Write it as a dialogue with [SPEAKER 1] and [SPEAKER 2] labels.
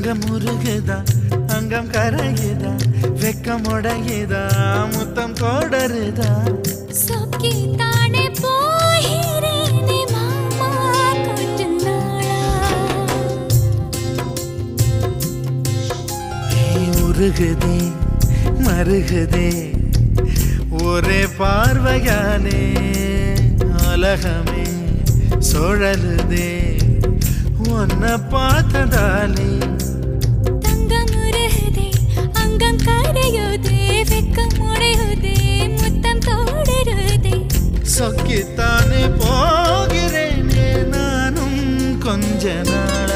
[SPEAKER 1] அங்கம் உருகுதா அங்கம் கரையுதா வெக்கம் உடையுதா முத்தம் தொடருதா
[SPEAKER 2] சொக்கி தானே போகிறேனே மாமா கொஞ்ச நாளா
[SPEAKER 1] நீ உருகுதே மருகுதே ஒரே பார்வையானே உலகமே சுழலுதே உன்னை பார்த்ததாலே
[SPEAKER 2] தங்கம் உருகுதே அங்கம் கரையுதே வெக்கம் உடையுதே முத்தம் தோடுருதே
[SPEAKER 1] சொக்கித்தானே போகிறேனே நானும் கொஞ்ச நாள்